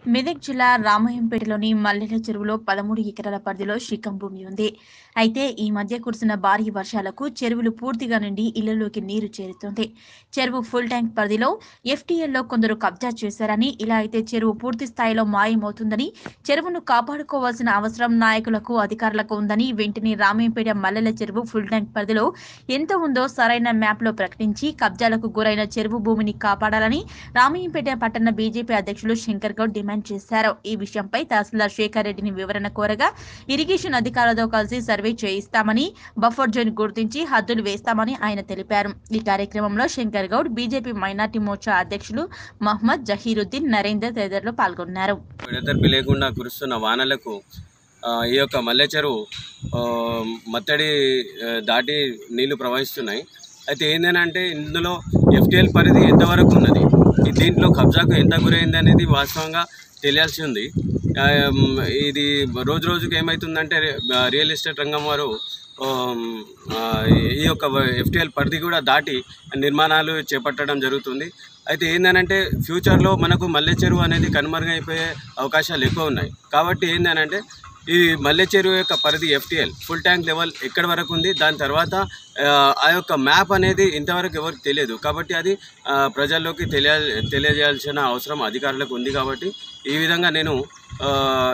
మెదక్ జిల్లా రామాయంపేటలోని మల్లెల చెరువులో పదమూడు ఎకరాల పరిధిలో శిఖం భూమి ఉంది అయితే ఈ మధ్య కురిసిన భారీ వర్షాలకు చెరువులు పూర్తిగా నిండి ఇళ్లలోకి నీరు చేరుతుంది చెరువు ఫుల్ ట్యాంక్ పరిధిలో ఎఫ్టీఎల్లో కొందరు కబ్జా చేశారని ఇలా అయితే చెరువు పూర్తి స్థాయిలో మాయమవుతుందని చెరువును కాపాడుకోవాల్సిన అవసరం నాయకులకు అధికారులకు ఉందని వెంటనే రామాయంపేట మల్లెల చెరువు ఫుల్ ట్యాంక్ పరిధిలో ఎంత ఉందో సరైన మ్యాప్లో ప్రకటించి కబ్జాలకు గురైన చెరువు భూమిని కాపాడాలని రామయ్యంపేట పట్టణ బీజేపీ అధ్యక్షులు శంకర్ గౌడ్ డిమాండ్ చేశారు ఈ విషయంపై తహసీల్దార్ శేఖర్ రెడ్డిని వివరణ కోరగా ఇరిగేషన్ అధికారులతో కలిసి సర్వే చేయిస్తామని బఫర్ జోన్ గుర్తించి హద్దులు వేస్తామని ఆయన తెలిపారు ఈ కార్యక్రమంలో శంకర్ గౌడ్ బీజేపీ మైనార్టీ మోర్చా అధ్యక్షులు మహ్మద్ జహీరుద్దీన్ నరేందర్ తదితరులు పాల్గొన్నారు ఎడతెరిపి లేకుండా కురుస్తున్న వానలకు ఆ, ఈ యొక్క మల్లె చెరువు ఆ, మత్తడి ఆ, దాటి నీళ్లు ప్రవహిస్తున్నాయి అయితే ఏంటంటే ఇందులో ఎఫ్టీఎల్ పరిధి ఎంతవరకు ఉన్నది ఈ దీంట్లో కబ్జాకు ఎంత గురైంది అనేది వాస్తవంగా తెలియాల్సి ఉంది ఆ, మ్, ఇది రోజు రోజుకి ఏమవుతుందంటే రే- రియల్ ఎస్టేట్ రంగం వారు ఆమ్, ఆ, ఈ యొక్క ఎఫ్టీఎల్ పరిధి కూడా దాటి నిర్మాణాలు చేపట్టడం జరుగుతుంది అయితే ఏంటంటే ఫ్యూచర్లో మనకు మల్లె చెరువు అనేది కనుమరుగైపోయే అవకాశాలు ఎక్కువ ఉన్నాయి కాబట్టి ఏంటంటే ఈ మల్లె చెరువు యొక్క పరిధి ఎఫ్టీఎల్ ఫుల్ ట్యాంక్ లెవెల్ ఎక్కడి వరకు ఉంది దాని తర్వాత ఆ, ఆ యొక్క మ్యాప్ అనేది ఇంతవరకు ఎవరికి తెలియదు కాబట్టి అది ఆ, ప్రజల్లోకి తెలియ తెలియజేయాల్సిన అవసరం అధికారులకు ఉంది కాబట్టి ఈ విధంగా నేను ఆ,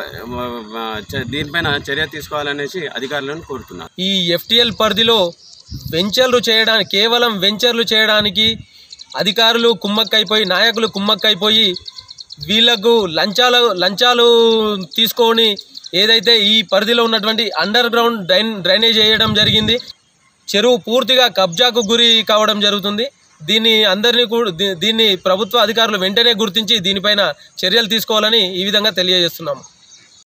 ఆ, చ- దీనిపైన చర్య తీసుకోవాలనేసి అధికారులను కోరుతున్నాను ఈ ఎఫ్టిఎల్ పరిధిలో వెంచర్లు చేయడానికి కేవలం వెంచర్లు చేయడానికి అధికారులు కుమ్మక్కైపోయి నాయకులు కుమ్మక్కైపోయి వీళ్ళకు లంచాలు లంచాలు తీసుకొని ఏదైతే ఈ పరిధిలో ఉన్నటువంటి అండర్ గ్రౌండ్ డ్రైన్ డ్రైనేజ్ వేయడం జరిగింది చెరువు పూర్తిగా కబ్జాకు గురి కావడం జరుగుతుంది దీన్ని అందరినీ కూడా దీ- దీన్ని ప్రభుత్వ అధికారులు వెంటనే గుర్తించి దీనిపైన చర్యలు తీసుకోవాలని ఈ విధంగా తెలియజేస్తున్నాము